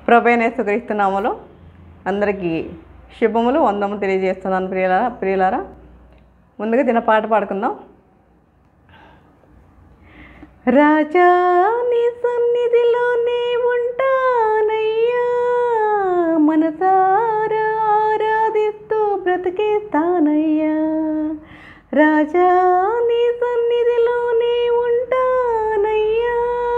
ప్రభైన నామలో అందరికీ శుభములు వందము తెలియజేస్తున్నాను ప్రియులారా ప్రియులారా ముందుగా తిన పాట పాడుకుందాం రాజా నీ సన్నిధిలోనే ఉంటానయ్యా మనసారా ఆరాధిస్తూ బ్రతికేస్తానయ్యా రాజా నీ సన్నిధిలోనే ఉంటానయ్యా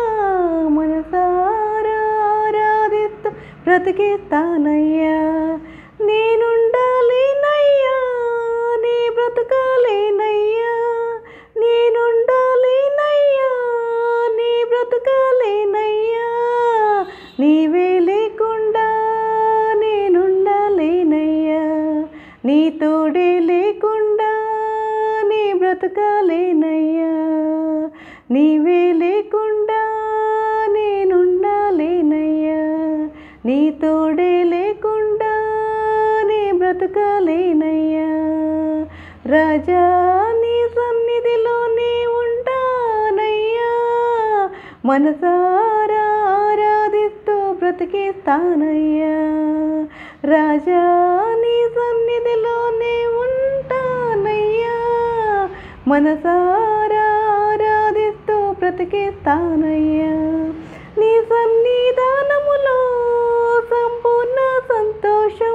మనసారా ఆరాధిస్తూ బ్రతికేస్తానయ్యా నేనుండాలేనయ్యా నీ బ్రతకాలేనయ్యా నేనుండాలేనయ్యా నీ బ్రతకాలేనయ్యా నీవే లేకుండా నేనుండాలేనయ్యా నీ తోడే లేకుండా నీ బ్రతకాలేనయ్యా నీవే లేకుండా నేనుండాలేనయ్యా నీ తోడే లేకుండా నీ బ్రతకాలేనయ్యా రాజా నీ సన్నిధిలోనే ఉంటానయ్యా మనసారా ఆరాధిస్తూ బ్రతికేస్తానయ్యా రాజా నీ సన్నిధిలోనే ఉంటానయ్యా మనసారా ఆరాధిస్తూ బ్రతికేస్తానయ్యా నీ సన్నిధానములో సంపూర్ణ సంతోషం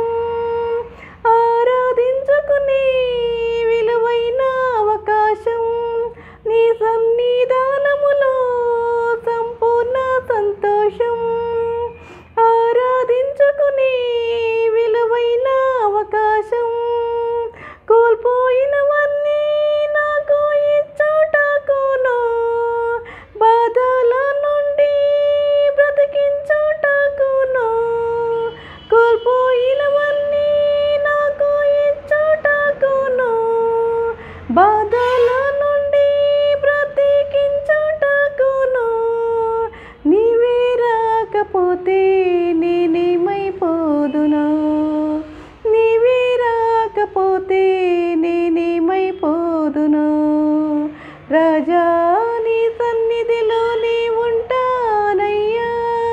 ఆరాధించుకునే విలువైన అవకాశం నీ సన్నిధానములో సంపూర్ణ సంతోషం ఆరాధించుకునే విలువైన అవకాశం కోల్పోయినవన్నీ నాకు ఇచ్చుటకును బాధల నుండి బ్రతికించుటకును కోల్పోయినవన్నీ నాకు ఇచ్చుటకును బాధల నుండి బ్రతికించుటకును నీవే రాకపోతే నేనేమైపోదును నీవే రాకపోతే నేనేమైపోదును రాజా నీ సన్నిధిలోనే ఉంటానయ్యా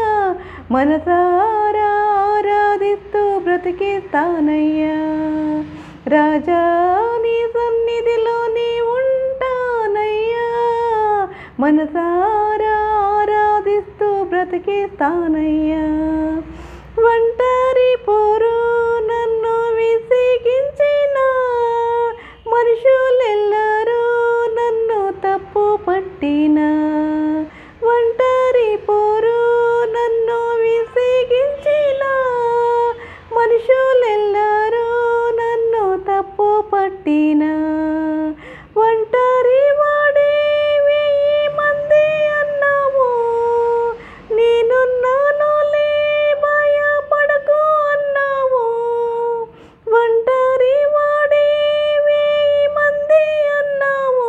మనసారా ఆరాధిస్తూ బ్రతికేస్తానయ్యా రాజా నీ సన్నిధిలోనే ఉంటానయ్యా మనసారా ఆరాధిస్తూ బ్రతికేస్తానయ్యా ఒంటరి పోరు నన్ను విసిగించిన మనుషులెల్లరూ నన్ను తప్పు పట్టిన ఒంటరి పోరు నన్ను విసిగించిన మనుషులెల్లరూ నన్ను తప్పు పట్టిన ఒంటరి వాడే వెయ్యి మంది అన్నావు నేనున్నానులే భయపడకు అన్నావు ఒంటరి వాడే వెయ్యి మంది అన్నావు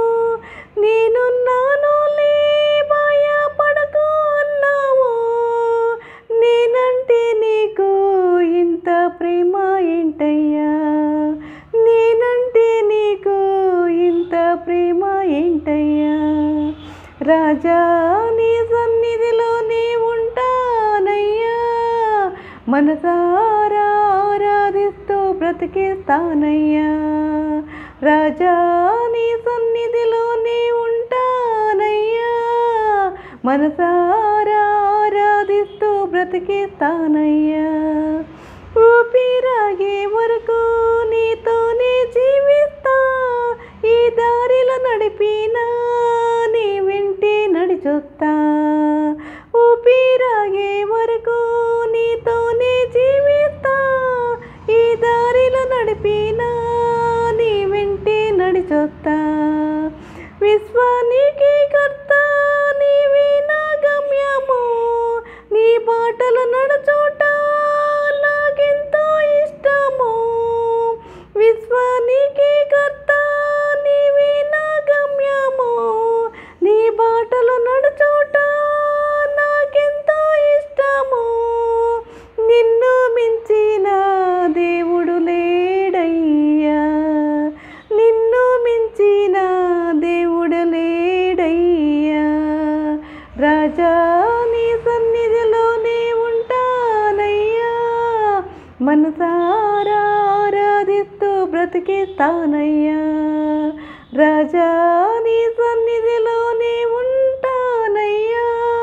నేనున్నానులే భయపడకు అన్నావు నేనంటే నీకు ఇంత ప్రేమ ఏంటయ్యా నేనంటే నీకు ఇంత ప్రేమ ఏంటయ్యా రాజా నీ సన్నిధిలోనే ఉంటానయ్యా మనసారా ఆరాధిస్తూ బ్రతికేస్తానయ్యా రాజా నీ సన్నిధిలోనే ఉంటానయ్యా మనసారా ఆరాధిస్తూ బ్రతికేస్తానయ్యా ఊపిరాగే వరకు నీతోనే జీవిస్తా ఈ దారిలో నడిపినా నీ వెంటే నడిచొస్తా ఊపిరాగే వరకు నీతోనే జీవిస్తా ఈ దారిలో నడిపినా నీ వెంటే నడిచొస్తా విశ్వానికి కర్త నీవే నా గమ్యము నీ బాటలు నడుచోట నాకెంతో ఇష్టము విశ్వానికి కర్త నీవే నా గమ్యము నీ బాటలు నడుచోట నాకెంతో ఇష్టము నిన్ను మించిన దేవుడు లేడయ్యా నిన్ను మించిన దేవుడు లేడయ్యా రాజా నీ సన్నిధిలోనే ఉంటా మనసారా ఆరాధిస్తూ బ్రతికేస్తానయ్యా రాజా నీ సన్నిధిలోనే ఉంటానయ్యా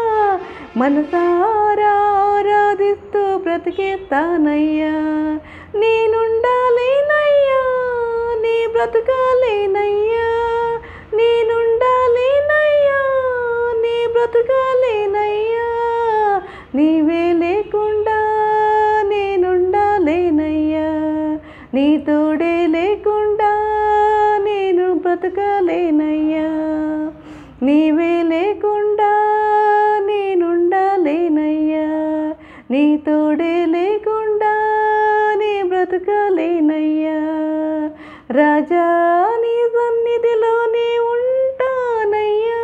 మనసారా ఆరాధిస్తూ బ్రతికేస్తానయ్యా నేనుండాలేనయ్యా నీ బ్రతకాలేనయ్యా నేనుండాలేనయ్యా నీ బ్రతకాలేనయ్యా నీవే లేకుండా నేనుండాలేనయ్యా నీ తోడే లేకుండా నేను బ్రతకలేనయ్యా నీవే లేకుండా నేనుండాలేనయ్యా నీ తోడే లేకుండా నీ బ్రతకలేనయ్యా రాజా నీ సన్నిధిలోనే ఉంటానయ్యా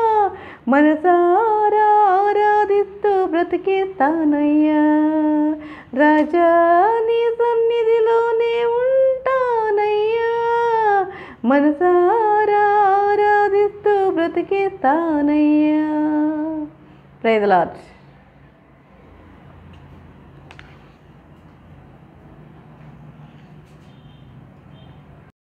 మనసారా ఆరాధిస్తూ బ్రతికేస్తానయ్యా రాజా నీ సన్నిధిలోనే ఉంటానయ్యా మనసారా ఆరాధిస్తూ బ్రతికేస్తానయ్యా ప్రైజ్ లార్డ్